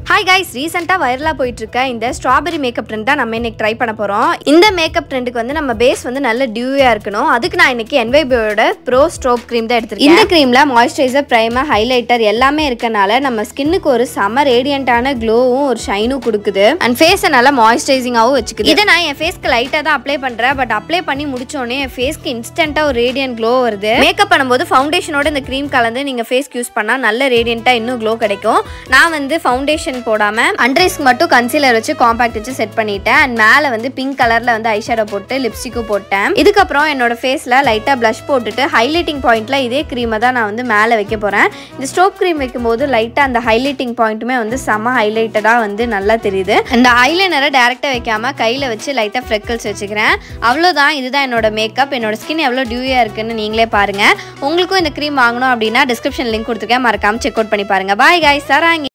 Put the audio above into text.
hi guys ரீசெண்டாக வைரலாக போயிட்டு இருக்க இந்த ஸ்ட்ராபெரி மேக்கப் ட்ரெண்ட் தான் நம்ம இன்னைக்கு ட்ரை பண்ண போகிறோம் இந்த மேக்கப் ட்ரெண்டுக்கு வந்து நம்ம பேஸ் வந்து நல்ல டியூவாக இருக்கணும் அதுக்கு நான் இன்னைக்கு என்வைபியோட ப்ரோ ஸ்ட்ரோப் க்ரீம் தான் எடுத்திருக்கேன் இந்த க்ரீமில் மாய்ஸ்சரைசர் ப்ரைமர் ஹைலைட்டர் எல்லாமே இருக்கனால நம்ம ஸ்கின்னுக்கு ஒரு செம ரேடியண்டான க்ளோவும் ஒரு ஷைனும் கொடுக்குது அண்ட் ஃபேஸை நல்லா மாய்ஸ்சரைசிங்காகவும் வச்சுக்குது இதை நான் என் ஃபேஸ்க்கு லைட்டாக தான் அப்ளை பண்ணுறேன் பட் அப்ளை பண்ணி முடிச்சோடனே என் ஃபேஸ்க்கு இன்ஸ்டண்ட்டாக ஒரு ரேடியன்ட் க்ளோ வருது மேக்கப் பண்ணும்போது ஃபவுண்டேஷனோட இந்த க்ரீம் கலந்து நீங்கள் ஃபேஸ்க்கு யூஸ் பண்ணால் நல்ல ரேடியண்ட்டாக இன்னும் க்ளோ கிடைக்கும் நான் வந்து ஃபவுண்டேஷன் போடாமல் அண்ட்ரைஸ்க்கு மட்டும் கன்சீலர் வச்சு காம்பாக்ட் வச்சு செட் பண்ணிட்டேன் அண்ட் மேலே வந்து பிங்க் கலரில் வந்து ஐஷேடோ போட்டு லிப்ஸ்டிக்கும் போட்டேன் இதுக்கப்புறம் என்னோட ஃபேஸில் லைட்டாக ப்ளஷ் போட்டுட்டு ஹைலைட்டிங் பாயிண்ட்டில் இதே க்ரீமை தான் நான் வந்து மேலே வைக்க போகிறேன் இந்த ஸ்டோப் க்ரீம் வைக்கும்போது லைட்டாக அந்த ஹைலைட்டிங் பாயிண்ட்டுமே வந்து செம ஹைலைட்டடாக வந்து நல்லா தெரியுது இந்த ஐலைனரை டேரெக்டாக வைக்காம கையில் வச்சு லைட்டாக ஃப்ரெக்கல்ஸ் வச்சுக்கிறேன் அவ்வளோதான் இதுதான் என்னோட மேக்கப் என்னோட ஸ்கின் எவ்வளோ டியூயாக இருக்குன்னு நீங்களே பாருங்கள் உங்களுக்கும் இந்த க்ரீம் வாங்கணும் அப்படின்னா டிஸ்கிரிப்ஷன் லிங்க் கொடுத்துருக்கேன் மறக்காம செக் அவுட் பண்ணி பாருங்கள் பாய் காய் சராங்கி